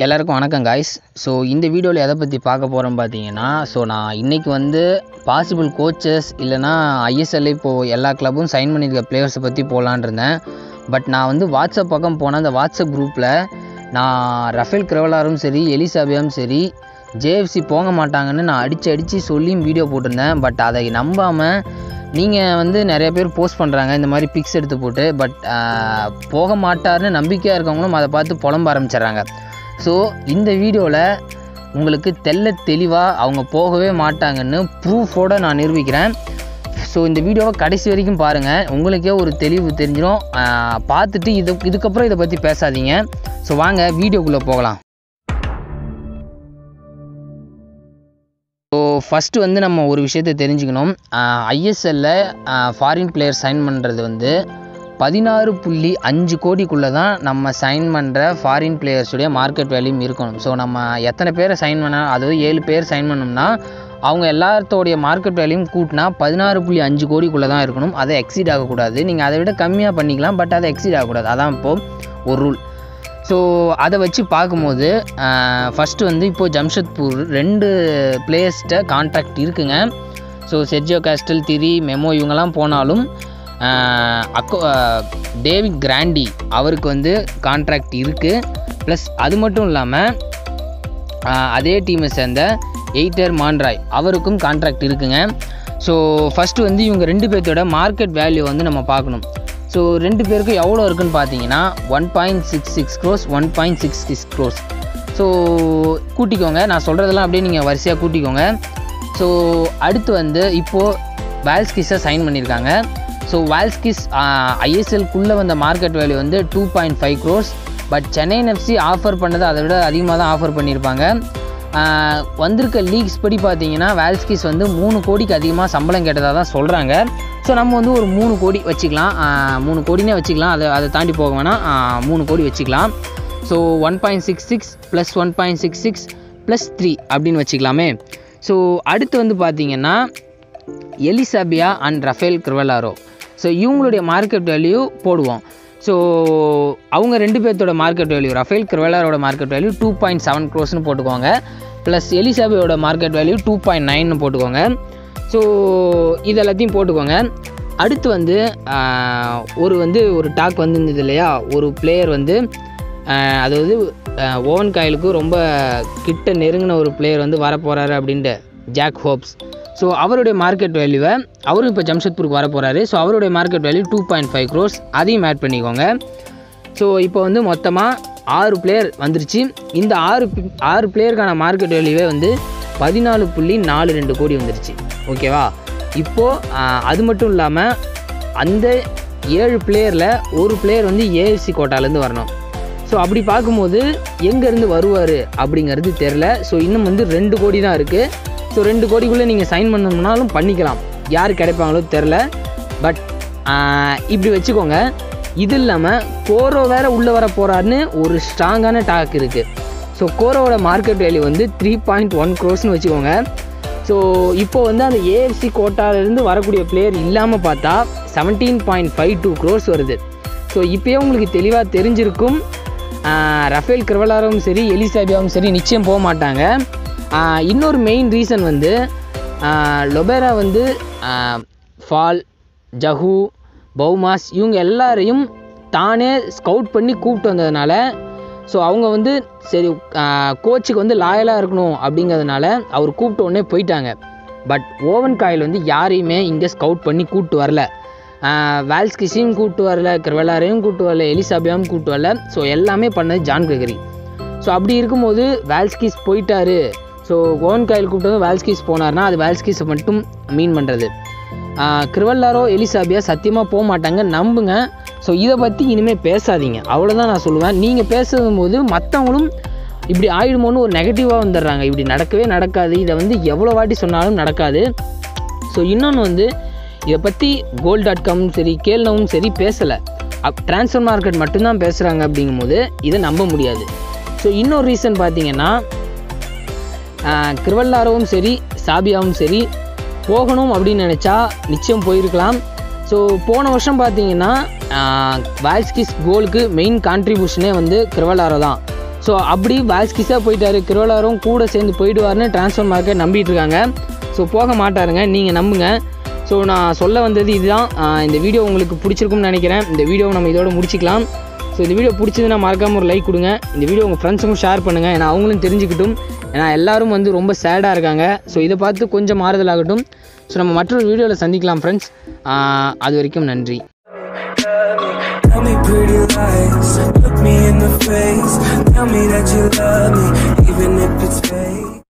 எல்லாருக்கும் வணக்கம் guys so இந்த வீடியோவில் எதை பற்றி பார்க்க போகிறோம் பார்த்தீங்கன்னா ஸோ நான் இன்றைக்கி வந்து பாசிபிள் கோச்சஸ் இல்லைனா ஐஎஸ்எல்ல இப்போது எல்லா கிளப்பும் சைன் பண்ணியிருக்க பிளேயர்ஸை பற்றி போகலான் இருந்தேன் பட் நான் வந்து வாட்ஸ்அப் பக்கம் போனேன் அந்த வாட்ஸ்அப் குரூப்பில் நான் ரஃபேல் கிரவலாரும் சரி எலிசாபியாவும் சரி ஜேஎஃப்சி போக மாட்டாங்கன்னு நான் அடித்து அடித்து சொல்லியும் வீடியோ போட்டிருந்தேன் பட் அதை நம்பாமல் நீங்கள் வந்து நிறைய பேர் போஸ்ட் பண்ணுறாங்க இந்த மாதிரி பிக்ஸ் எடுத்து போட்டு பட் போக மாட்டாருன்னு நம்பிக்கையாக இருக்கவங்களும் அதை பார்த்து புலம்ப ஆரம்பிச்சிடுறாங்க ஸோ இந்த வீடியோவில் உங்களுக்கு தெள்ள தெளிவாக அவங்க போகவே மாட்டாங்கன்னு ப்ரூஃபோடு நான் நிரூபிக்கிறேன் ஸோ இந்த வீடியோவை கடைசி வரைக்கும் பாருங்கள் உங்களுக்கே ஒரு தெளிவு தெரிஞ்சிடும் ஆஹ் பார்த்துட்டு இது இதுக்கப்புறம் இதை பற்றி பேசாதீங்க ஸோ வாங்க வீடியோக்குள்ளே போகலாம் ஸோ ஃபஸ்ட்டு வந்து நம்ம ஒரு விஷயத்தை தெரிஞ்சுக்கணும் ஐஎஸ்எல்ல ஃபாரின் பிளேயர் சைன் பண்ணுறது வந்து பதினாறு புள்ளி அஞ்சு கோடிக்குள்ளே தான் நம்ம சைன் பண்ணுற ஃபாரின் பிளேயர்ஸுடைய மார்க்கெட் வேல்யூம் இருக்கணும் ஸோ நம்ம எத்தனை பேரை சைன் பண்ண அதாவது ஏழு பேர் சைன் பண்ணோம்னா அவங்க எல்லாத்தோடைய மார்க்கெட் வேல்யூம் கூட்டினா பதினாறு புள்ளி அஞ்சு கோடிக்குள்ளே தான் இருக்கணும் அதை எக்ஸீட் ஆகக்கூடாது நீங்கள் அதை விட கம்மியாக பண்ணிக்கலாம் பட் அதை எக்ஸீட் ஆகக்கூடாது அதான் இப்போது ஒரு ரூல் ஸோ அதை வச்சு பார்க்கும்போது ஃபஸ்ட்டு வந்து இப்போது ஜம்ஷத்பூர் ரெண்டு பிளேயர்ஸ்கிட்ட கான்ட்ராக்ட் இருக்குங்க so Sergio Castel Tiri Memo இவங்கெல்லாம் போனாலும் ஆஹ் அக்கோ ஆஹ் டேவிட் கிராண்டி அவருக்கு வந்து கான்ட்ராக்ட் இருக்குது ப்ளஸ் அது மட்டும் இல்லாமல் அதே டீமை சேர்ந்த எய்டர் மான்ராய் அவருக்கும் கான்ட்ராக்ட் இருக்குங்க ஸோ ஃபஸ்ட்டு வந்து இவங்க ரெண்டு பேர்த்தோட மார்க்கெட் வேல்யூ வந்து நம்ம பார்க்கணும் ஸோ ரெண்டு பேருக்கும் எவ்வளோ இருக்குன்னு பார்த்தீங்கன்னா one point six six crores one point six six crores so கூட்டிக்கோங்க நான் சொல்கிறதெல்லாம் அப்படியே நீங்கள் வரிசையாக கூட்டிக்கோங்க ஸோ அடுத்து வந்து இப்போது வேல்ஸ்கிஸை சைன் பண்ணியிருக்காங்க ஸோ வேல்ஸ்கிஸ் ஐஎஸ்எல்குள்ளே வந்த மார்க்கெட் வேல்யூ வந்து two point five crores but Chennai FC offer பண்ணது அதை விட அதிகமாக தான் ஆஃபர் பண்ணியிருப்பாங்க ஆஹ் வந்திருக்க லீக்ஸ் படி பார்த்தீங்கன்னா வேல்ஸ்கிஸ் வந்து மூணு கோடிக்கு அதிகமாக சம்பளம் கேட்டதாக தான் சொல்கிறாங்க ஸோ நம்ம வந்து ஒரு மூணு கோடி வச்சுக்கலாம் ஆஹ் மூணு கோடினே வச்சுக்கலாம் அதை அதை தாண்டி போக வேணாம் ஆஹ் மூணு கோடி வச்சுக்கலாம் so one point six six plus one point six six plus three அப்படின்னு வச்சுக்கலாமே ஸோ அடுத்து வந்து பார்த்தீங்கன்னா Eli Sabia and Rafael Crivellaro so இவங்களுடைய மார்க்கெட் வேல்யூ போடுவோம் ஸோ அவங்க ரெண்டு பேர்த்தோட மார்க்கெட் வேல்யூ ரஃபேல் கிருவலாரோட market value two point seven க்ரோஸ்னு போட்டுக்கோங்க ப்ளஸ் எலிசாபியோட மார்க்கெட் வேல்யூ டூ பாயிண்ட் நைன்னு போட்டுக்கோங்க ஸோ இது எல்லாத்தையும் போட்டுக்கோங்க அடுத்து வந்து ஆஹ், ஒரு வந்து ஒரு டாக் வந்துருந்தது இல்லையா ஒரு பிளேயர் வந்து ஆஹ், அதாவது ஆஹ், ஓவன் காயிலுக்கு ரொம்ப கிட்ட நெருங்கின ஒரு பிளேயர் வந்து வரப்போகிறாரு அப்படின்ட்டு ஜாக் ஹோப்ஸ் ஸோ அவருடைய மார்க்கெட் வேல்யூவை அவரும் இப்போ ஜம்ஷத்பூருக்கு வர போகிறாரு ஸோ அவருடைய market value two point five crores அதையும் ஆட் பண்ணிக்கோங்க ஸோ இப்போ வந்து மொத்தமாக ஆறு பிளேயர் வந்துருச்சு இந்த ஆறு பி- ஆறு பிளேயருக்கான மார்க்கெட் வேல்யூவே வந்து பதினாலு புள்ளி நாலு ரெண்டு கோடி வந்துருச்சு ஓகேவா இப்போது அது மட்டும் இல்லாமல் அந்த ஏழு பிளேயரில் ஒரு பிளேயர் வந்து ஏஎஃப்சி கோட்டாலேருந்து வரணும் ஸோ அப்படி பார்க்கும்போது எங்கேருந்து வருவார் அப்படிங்கிறது தெரில ஸோ இன்னும் வந்து ரெண்டு கோடி தான் இருக்குது ஸோ ரெண்டு கோடிக்குள்ளே நீங்கள் சைன் பண்ணணும்னாலும் பண்ணிக்கலாம் யார் கிடைப்பாங்களோ தெரில பட் இப்படி வச்சுக்கோங்க இது இல்லாமல் கோரோ வேற உள்ளே வர போகிறாருன்னு ஒரு ஸ்ட்ராங்கான டாக் இருக்குது ஸோ கோரோவோட மார்க்கெட் வேல்யூ வந்து த்ரீ பாயிண்ட் ஒன் க்ரோஸ்னு வச்சுக்கோங்க ஸோ இப்போ வந்து அந்த ஏஎஃப்சி கோட்டாலேருந்து வரக்கூடிய பிளேயர் இல்லாமல் பார்த்தா seventeen point five two crores வருது ஸோ இப்போயே உங்களுக்கு தெளிவாக தெரிஞ்சிருக்கும் ஆஹ் ரஃபேல் கிரவலாரும் சரி எலிசாபியாவும் சரி நிச்சயம் போக மாட்டாங்க ஆஹ் இன்னொரு மெயின் ரீசன் வந்து ஆஹ் லொபேரா வந்து ஆஹ் ஃபால் ஜஹூ பௌமாஸ் இவங்க எல்லாரையும் தானே ஸ்கவுட் பண்ணி கூப்பிட்டு வந்ததுனால ஸோ அவங்க வந்து சரி கோச்சுக்கு வந்து லாயலாக இருக்கணும் அப்படிங்கிறதுனால அவர் கூப்பிட்ட உடனே போயிட்டாங்க பட் ஓவன் காயில் வந்து யாரையுமே இங்கே ஸ்கவுட் பண்ணி கூப்பிட்டு வரல வேல்ஸ்கிஸையும் கூப்பிட்டு வரல கிரவலாரையும் கூப்பிட்டு வரல எலிசாபியாவும் கூப்பிட்டு வரல ஸோ எல்லாமே பண்ணது ஜான் கிரகரி ஸோ அப்படி இருக்கும்போது வேல்ஸ்கிஸ் போயிட்டாரு ஸோ ஓவன் காயில் கூப்பிட்டு வந்து வேல்ஸ்கிஸ் போனார்னா அது வேல்ஸ்கிஸை மட்டும் மீன் பண்ணுறது கிருவல்லாரோ எலிசாபியா சத்தியமாக போக மாட்டாங்க நம்புங்க ஸோ இதை பற்றி இனிமேல் பேசாதீங்க அவ்வளோதான் நான் சொல்லுவேன் நீங்கள் பேசும் போது மற்றவங்களும் இப்படி ஆயிடுமோன்னு ஒரு நெகட்டிவாக வந்துடுறாங்க இப்படி நடக்கவே நடக்காது இதை வந்து எவ்வளோ வாட்டி சொன்னாலும் நடக்காது ஸோ இன்னொன்று வந்து இதை பற்றி கோல்ட் டாட் காமும் சரி கேள்னவும் சரி பேசலை அப் ட்ரான்ஸ்ஃபர் மார்க்கெட் மட்டும்தான் பேசுகிறாங்க அப்படிங்கும்போது இதை நம்ப முடியாது ஸோ இன்னொரு ரீசன் பார்த்தீங்கன்னா கிருவல்லாரவும் சரி சாபியாவும் சரி போகணும் அப்படின்னு நினச்சா நிச்சயம் போயிருக்கலாம் ஸோ போன வருஷம் பார்த்தீங்கன்னா வால்ஸ்கிஸ் கோலுக்கு மெயின் கான்ட்ரிபியூஷனே வந்து கிருவலாரோ தான் ஸோ அப்படி வால்ஸ்கிஸாக போயிட்டாரு கிரோலாரும் கூட சேர்ந்து போயிடுவார்னு ட்ரான்ஸ்ஃபர் மார்க்கெட் நம்பிட்டு இருக்காங்க ஸோ போக மாட்டாருங்க நீங்கள் நம்புங்க ஸோ நான் சொல்ல வந்தது இதுதான் ஆஹ் இந்த வீடியோ உங்களுக்கு பிடிச்சிருக்கும்னு நினைக்கிறேன் இந்த வீடியோவை நம்ம இதோட முடிச்சிக்கலாம் ஸோ இந்த வீடியோ பிடிச்சதுன்னா மறக்காமல் ஒரு லைக் கொடுங்க இந்த வீடியோ உங்கள் ஃப்ரெண்ட்ஸுக்கும் ஷேர் பண்ணுங்கள் ஏன்னா அவங்களும் தெரிஞ்சுக்கிட்டும் ஏன்னா எல்லாரும் வந்து ரொம்ப சேடாக இருக்காங்க ஸோ இதை பார்த்து கொஞ்சம் மாறுதல் ஆகட்டும் ஸோ நம்ம மற்றொரு வீடியோவில் சந்திக்கலாம் ஃப்ரெண்ட்ஸ் அது வரைக்கும் நன்றி Tell me pretty lies, look me in the face. Tell me that you love me, even if it's fake.